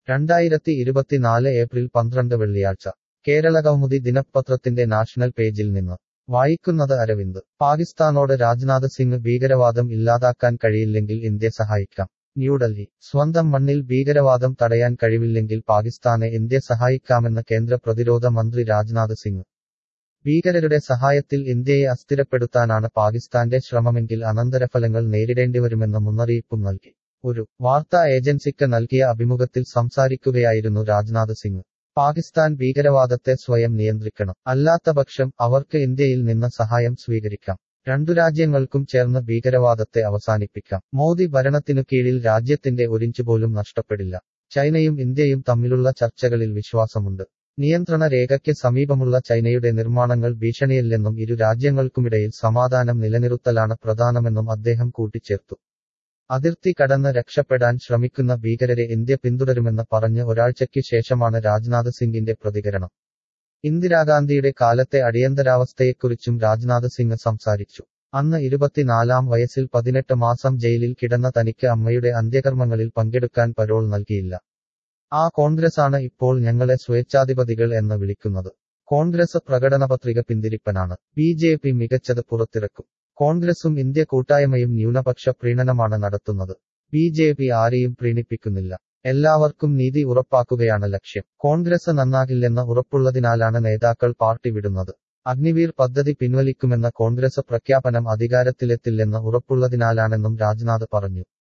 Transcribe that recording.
രണ്ടായിരത്തി ഇരുപത്തിനാല് ഏപ്രിൽ പന്ത്രണ്ട് വെള്ളിയാഴ്ച കേരളകൗമുദി ദിനപത്രത്തിന്റെ നാഷണൽ പേജിൽ നിന്ന് വായിക്കുന്നത് അരവിന്ദ് പാകിസ്ഥാനോട് രാജ്നാഥ് സിംഗ് ഭീകരവാദം ഇല്ലാതാക്കാൻ കഴിയില്ലെങ്കിൽ ഇന്ത്യ സഹായിക്കാം ന്യൂഡൽഹി സ്വന്തം മണ്ണിൽ ഭീകരവാദം തടയാൻ കഴിവില്ലെങ്കിൽ പാകിസ്ഥാനെ ഇന്ത്യ സഹായിക്കാമെന്ന് കേന്ദ്ര പ്രതിരോധ മന്ത്രി രാജ്നാഥ് സിംഗ് ഭീകരരുടെ സഹായത്തിൽ ഇന്ത്യയെ അസ്ഥിരപ്പെടുത്താനാണ് പാകിസ്ഥാന്റെ ശ്രമമെങ്കിൽ അനന്തരഫലങ്ങൾ നേരിടേണ്ടിവരുമെന്ന് മുന്നറിയിപ്പും നൽകി ഒരു വാർത്താ ഏജൻസിക്ക് നൽകിയ അഭിമുഖത്തിൽ സംസാരിക്കുകയായിരുന്നു രാജ്നാഥ് സിംഗ് പാകിസ്ഥാൻ ഭീകരവാദത്തെ സ്വയം നിയന്ത്രിക്കണം അല്ലാത്തപക്ഷം അവർക്ക് ഇന്ത്യയിൽ നിന്ന് സഹായം സ്വീകരിക്കാം രണ്ടു രാജ്യങ്ങൾക്കും ചേർന്ന് ഭീകരവാദത്തെ അവസാനിപ്പിക്കാം മോദി ഭരണത്തിനു കീഴിൽ രാജ്യത്തിന്റെ ഒരിഞ്ച് പോലും നഷ്ടപ്പെടില്ല ചൈനയും ഇന്ത്യയും തമ്മിലുള്ള ചർച്ചകളിൽ വിശ്വാസമുണ്ട് നിയന്ത്രണ രേഖയ്ക്ക് സമീപമുള്ള ചൈനയുടെ നിർമ്മാണങ്ങൾ ഭീഷണിയല്ലെന്നും ഇരു രാജ്യങ്ങൾക്കുമിടയിൽ സമാധാനം നിലനിർത്തലാണ് പ്രധാനമെന്നും അദ്ദേഹം കൂട്ടിച്ചേർത്തു അതിർത്തി കടന്ന് രക്ഷപ്പെടാൻ ശ്രമിക്കുന്ന ഭീകരരെ ഇന്ത്യ പിന്തുടരുമെന്ന് പറഞ്ഞ് ഒരാഴ്ചയ്ക്ക് ശേഷമാണ് രാജ്നാഥ് സിംഗിന്റെ പ്രതികരണം ഇന്ദിരാഗാന്ധിയുടെ കാലത്തെ അടിയന്തരാവസ്ഥയെക്കുറിച്ചും രാജ്നാഥ് സിംഗ് സംസാരിച്ചു അന്ന് ഇരുപത്തിനാലാം വയസ്സിൽ പതിനെട്ട് മാസം ജയിലിൽ കിടന്ന തനിക്ക് അമ്മയുടെ അന്ത്യകർമ്മങ്ങളിൽ പങ്കെടുക്കാൻ പരോൾ നൽകിയില്ല ആ കോൺഗ്രസാണ് ഇപ്പോൾ ഞങ്ങളെ സ്വേച്ഛാധിപതികൾ എന്ന് വിളിക്കുന്നത് കോൺഗ്രസ് പ്രകടനപത്രിക പിന്തിരിപ്പനാണ് ബി ജെ പി മികച്ചത് പുറത്തിറക്കും കോൺഗ്രസും ഇന്ത്യ കൂട്ടായ്മയും ന്യൂനപക്ഷ പ്രീണനമാണ് നടത്തുന്നത് ബി ജെ പി ആരെയും പ്രീണിപ്പിക്കുന്നില്ല എല്ലാവർക്കും നീതി ഉറപ്പാക്കുകയാണ് ലക്ഷ്യം കോൺഗ്രസ് നന്നാകില്ലെന്ന് ഉറപ്പുള്ളതിനാലാണ് നേതാക്കൾ പാർട്ടി വിടുന്നത് അഗ്നിവീർ പദ്ധതി പിൻവലിക്കുമെന്ന കോൺഗ്രസ് പ്രഖ്യാപനം അധികാരത്തിലെത്തില്ലെന്ന് ഉറപ്പുള്ളതിനാലാണെന്നും രാജ്നാഥ് പറഞ്ഞു